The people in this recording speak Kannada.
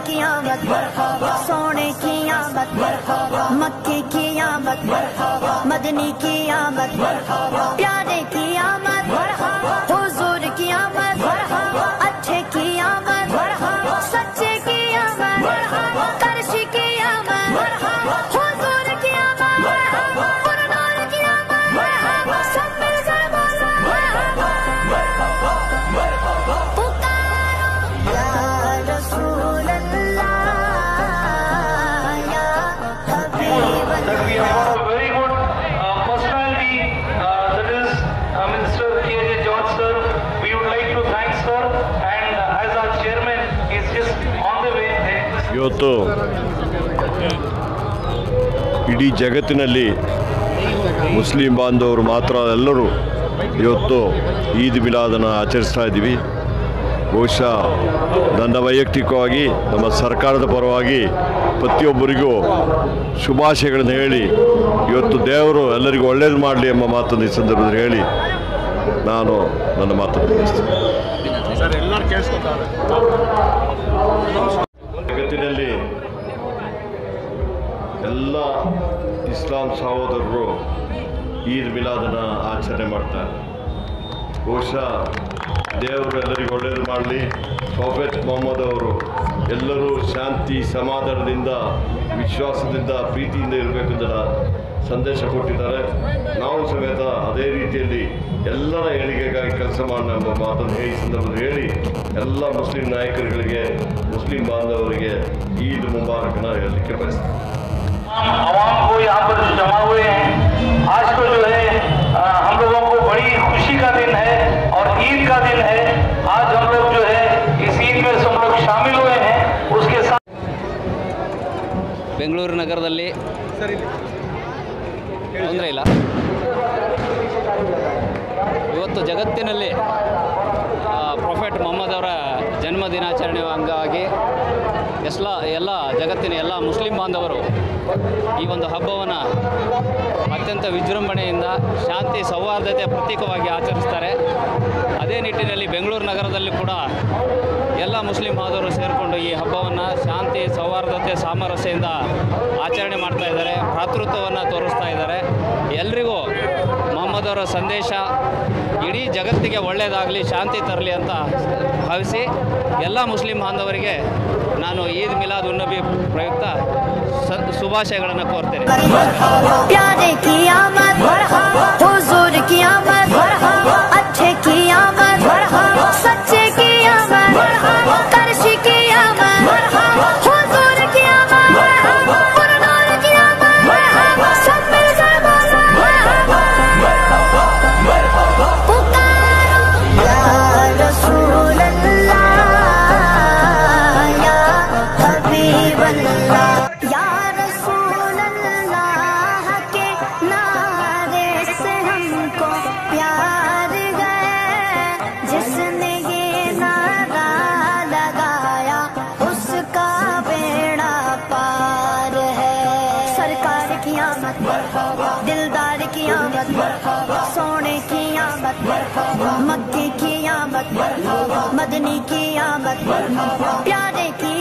की आमद सोने की आमद मक्के की आमद मदनी की आमद प्यारे की आमद हुजूर की आमद अच्छे की आमद सच्चे की आमद करशी की आमद हुजूर की आमद पुरनार की आमद सब मिलकर बोलो पुकारो या रसूल अल्लाह या हबीब that we have got a very good uh, personality, uh, that is uh, Minister K.J. George sir. We would like to thank sir and uh, as our chairman is just on the way. uh, ಇವತ್ತು ಇಡೀ ಜಗತ್ತಿನಲ್ಲಿ ಮುಸ್ಲಿಂ ಬಾಂಧವರು ಮಾತ್ರ ಎಲ್ಲರೂ ಇವತ್ತು ಈದ್ ಮಿಲಾದನ್ನು ಆಚರಿಸ್ತಾ ಇದ್ದೀವಿ ಬಹುಶಃ ನನ್ನ ವೈಯಕ್ತಿಕವಾಗಿ ನಮ್ಮ ಸರ್ಕಾರದ ಪರವಾಗಿ ಪ್ರತಿಯೊಬ್ಬರಿಗೂ ಶುಭಾಶಯಗಳನ್ನು ಹೇಳಿ ಇವತ್ತು ದೇವರು ಎಲ್ಲರಿಗೂ ಒಳ್ಳೇದು ಮಾಡಲಿ ಎಂಬ ಮಾತನ್ನು ಈ ಸಂದರ್ಭದಲ್ಲಿ ಹೇಳಿ ನಾನು ನನ್ನ ಮಾತನ್ನು ಮುಗಿಸ್ತೀನಿ ಜಗತ್ತಿನಲ್ಲಿ ಎಲ್ಲ ಇಸ್ಲಾಂ ಸಹೋದರರು ಈದ್ ಮಿಲಾದನ್ನು ಆಚರಣೆ ಮಾಡ್ತಾರೆ ಬಹುಶಃ ದೇವರು ಎಲ್ಲರಿಗೂ ಒಳ್ಳೆಯದು ಮಾಡಲಿ ಪ್ರೊಫೆಟ್ ಮೊಹಮ್ಮದ್ ಅವರು ಎಲ್ಲರೂ ಶಾಂತಿ ಸಮಾಧಾನದಿಂದ ವಿಶ್ವಾಸದಿಂದ ಪ್ರೀತಿಯಿಂದ ಇರಬೇಕೆಂದ ಸಂದೇಶ ಕೊಟ್ಟಿದ್ದಾರೆ ನಾವು ಸಮೇತ ಅದೇ ರೀತಿಯಲ್ಲಿ ಎಲ್ಲರ ಏಳಿಗೆಗಾಗಿ ಕೆಲಸ ಮಾಡೋಣ ಎಂಬ ಮಾತನ್ನು ಈ ಸಂದರ್ಭದಲ್ಲಿ ಹೇಳಿ ಎಲ್ಲ ಮುಸ್ಲಿಂ ನಾಯಕರುಗಳಿಗೆ ಮುಸ್ಲಿಂ ಬಾಂಧವರಿಗೆ ಈದ್ ಮುಬಾರಕನ ಹೇಳಲಿಕ್ಕೆ ಬಯಸ್ತೀನಿ आवाम को यहाँ पर जो जमा हुए हैं आज को जो है अ, हम लोगों को बड़ी खुशी का दिन है और ईद का दिन है आज हम लोग जो है इस ईद में सब लोग शामिल हुए हैं उसके साथ ಬೆಂಗಳೂರು ನಗರದಲ್ಲಿ ತೊಂದರೆ ಇಲ್ಲ ಇವತ್ತು ಜಗತ್ತಿನಲ್ಲಿ ಆ, ಪ್ರೊಫೆಟ್ ಮೊಹಮ್ಮದ್ ಅವರ ಜನ್ಮ ದಿನಾಚರಣೆ ಅಂಗವಾಗಿ ಎಲ್ಲ ಎಲ್ಲ ಜಗತ್ತಿನ ಎಲ್ಲ ಮುಸ್ಲಿಂ ಬಾಂಧವರು ಈ ಒಂದು ಹಬ್ಬವನ್ನು ಅತ್ಯಂತ ವಿಜೃಂಭಣೆಯಿಂದ ಶಾಂತಿ ಸೌಹಾರ್ದತೆ ಪ್ರತೀಕವಾಗಿ ಆಚರಿಸ್ತಾರೆ ಅದೇ ನಿಟ್ಟಿನಲ್ಲಿ ಬೆಂಗಳೂರು ನಗರದಲ್ಲಿ ಕೂಡ ಎಲ್ಲ ಮುಸ್ಲಿಂ ಬಾಂಧವರು ಸೇರಿಕೊಂಡು ಈ ಹಬ್ಬವನ್ನು ಶಾಂತಿ ಸೌಹಾರ್ದತೆ ಸಾಮರಸ್ಯದಿಂದ ಆಚರಣೆ ಮಾಡ್ತಾ ಇದ್ದಾರೆ ಭ್ರಾತೃತ್ವವನ್ನು ತೋರಿಸ್ತಾ ಇದ್ದಾರೆ ಎಲ್ರಿಗೂ ಮೊಹಮ್ಮದ್ ಅವರ ಸಂದೇಶ ಇಡೀ ಜಗತ್ತಿಗೆ ಒಳ್ಳೆಯದಾಗಲಿ ಶಾಂತಿ ತರಲಿ ಅಂತ ಭಾವಿಸಿ ಎಲ್ಲ ಮುಸ್ಲಿಂ ಬಾಂಧವರಿಗೆ ನಾನು ಈದ್ ಮಿಲಾದ್ ಉನ್ನಬಿ ಪ್ರಯುಕ್ತ ಸ ಶುಭಾಶಯಗಳನ್ನು ಕೋರ್ತೇನೆ प्यारे की आमद हुजूर की आमद अच्छे की आमद सच्चे की आमद करशी की आमद हुजूर की आमद पुरनार की आमद सब मिलकर बोलो पुकारो या रसूल अल्लाह या हबीब अल्लाह या रसूल अल्लाह के नारे से हमको प्यार गए जिसने ये नारा लगाया उसका बेड़ा पार है सरकार की आमद दिलदार की आमद सोने की आमद मक्के की आमद मदनी की आमद प्यारे की